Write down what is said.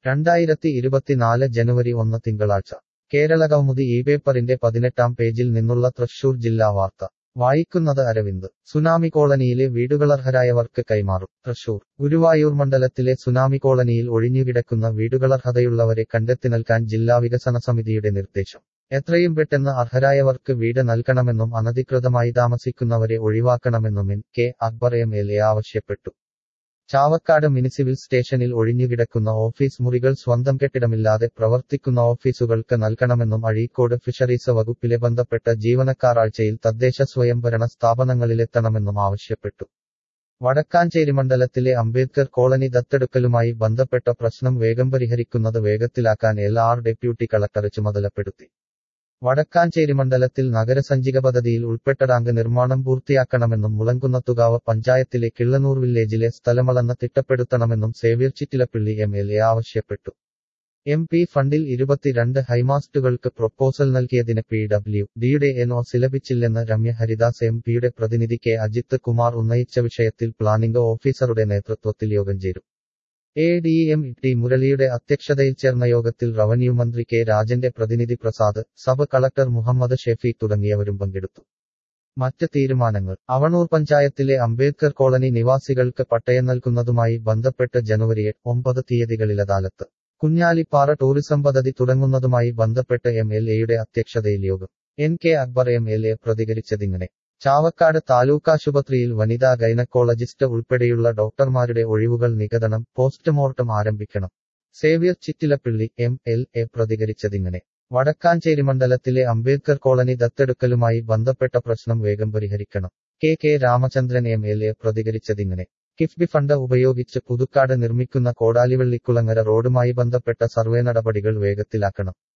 രണ്ടായിരത്തി ഇരുപത്തിനാല് ജനുവരി ഒന്ന് തിങ്കളാഴ്ച കേരളകൗമുദി ഈ പേപ്പറിന്റെ പതിനെട്ടാം പേജിൽ നിന്നുള്ള തൃശൂർ ജില്ലാ വാർത്ത വായിക്കുന്നത് അരവിന്ദ് സുനാമി കോളനിയിലെ വീടുകളർഹരായവർക്ക് കൈമാറും തൃശൂർ ഗുരുവായൂർ മണ്ഡലത്തിലെ സുനാമി കോളനിയിൽ ഒഴിഞ്ഞുകിടക്കുന്ന വീടുകളർഹതയുള്ളവരെ കണ്ടെത്തി നൽകാൻ ജില്ലാ വികസന സമിതിയുടെ നിർദ്ദേശം എത്രയും പെട്ടെന്ന് അർഹരായവർക്ക് വീട് നൽകണമെന്നും അനധികൃതമായി താമസിക്കുന്നവരെ ഒഴിവാക്കണമെന്നും N K Akbar M L A ആവശ്യപ്പെട്ടു ചാവക്കാട് മുനിസിപ്പൽ സ്റ്റേഷനിൽ ഒഴിഞ്ഞുകിടക്കുന്ന ഓഫീസ് മുറികൾ സ്വന്തം കെട്ടിടമില്ലാതെ പ്രവർത്തിക്കുന്ന ഓഫീസുകൾക്ക് നൽകണമെന്നും അഴീക്കോട് ഫിഷറീസ് വകുപ്പിലെ ബന്ധപ്പെട്ട ജീവനക്കാർ ആഴ്ചയിൽ തദ്ദേശ സ്വയംഭരണ സ്ഥാപനങ്ങളിലെത്തണമെന്നും ആവശ്യപ്പെട്ടു വടക്കാഞ്ചേരി മണ്ഡലത്തിലെ അംബേദ്കർ കോളനി ദത്തെടുക്കലുമായി ബന്ധപ്പെട്ട പ്രശ്നം വേഗം പരിഹരിക്കുന്നത് വേഗത്തിലാക്കാൻ എൽ ആർ ഡെപ്യൂട്ടി കളക്ടർ ചുമതലപ്പെടുത്തി വടക്കാഞ്ചേരി മണ്ഡലത്തിൽ നഗരസഞ്ചിക പദ്ധതിയിൽ ഉൾപ്പെട്ട ടാങ്ക് നിർമ്മാണം പൂർത്തിയാക്കണമെന്നും മുളങ്കുന്നത്തുകാവ് പഞ്ചായത്തിലെ കിള്ളനൂർ വില്ലേജിലെ സ്ഥലമളന്ന് തിട്ടപ്പെടുത്തണമെന്നും Xavier Chittilappilly M L A ആവശ്യപ്പെട്ടു എം പി ഫണ്ടിൽ ഇരുപത്തിരണ്ട് ഹൈമാസ്റ്റുകൾക്ക് പ്രൊപ്പോസൽ നൽകിയതിന് പി ഡബ്ല്യു ഡിയുടെ എൻഒസി ലഭിച്ചില്ലെന്ന് രമ്യ ഹരിദാസ് എം പിയുടെ പ്രതിനിധി കെ അജിത്ത് കുമാർ ഉന്നയിച്ച വിഷയത്തിൽ പ്ലാനിംഗ് ഓഫീസറുടെ നേതൃത്വത്തിൽ യോഗം ചേരും എ ഡി എം ടി മുരളിയുടെ അധ്യക്ഷതയിൽ ചേർന്ന യോഗത്തിൽ റവന്യൂ മന്ത്രി കെ രാജന്റെ പ്രതിനിധി പ്രസാദ് സബ് കളക്ടർ മുഹമ്മദ് ഷെഫി തുടങ്ങിയവരും പങ്കെടുത്തു മറ്റ് തീരുമാനങ്ങൾ അവണൂർ പഞ്ചായത്തിലെ അംബേദ്കർ കോളനി നിവാസികൾക്ക് പട്ടയം നൽകുന്നതുമായി ബന്ധപ്പെട്ട് ജനുവരി ഒമ്പത് തീയതികളിൽ അദാലത്ത് കുഞ്ഞാലിപ്പാറ ടൂറിസം പദ്ധതി തുടങ്ങുന്നതുമായി ബന്ധപ്പെട്ട് എം എൽ എയുടെ അധ്യക്ഷതയിൽ യോഗം N K Akbar M L A പ്രതികരിച്ചതിങ്ങനെ ചാവക്കാട് താലൂക്കാശുപത്രിയിൽ വനിതാ ഗൈനക്കോളജിസ്റ്റ് ഉൾപ്പെടെയുള്ള ഡോക്ടർമാരുടെ ഒഴിവുകൾ നികതണം പോസ്റ്റ്മോർട്ടം ആരംഭിക്കണം Xavier Chittilappilly M L A പ്രതികരിച്ചതിങ്ങനെ വടക്കാഞ്ചേരി മണ്ഡലത്തിലെ അംബേദ്കർ കോളനി ദത്തെടുക്കലുമായി ബന്ധപ്പെട്ട പ്രശ്നം വേഗം പരിഹരിക്കണം K K Ramachandran M L A പ്രതികരിച്ചതിങ്ങനെ കിഫ്ബി ഫണ്ട് ഉപയോഗിച്ച് പുതുക്കാട് നിർമ്മിക്കുന്ന കോടാലിവള്ളിക്കുളങ്ങര റോഡുമായി ബന്ധപ്പെട്ട സർവേ നടപടികൾ വേഗത്തിലാക്കണം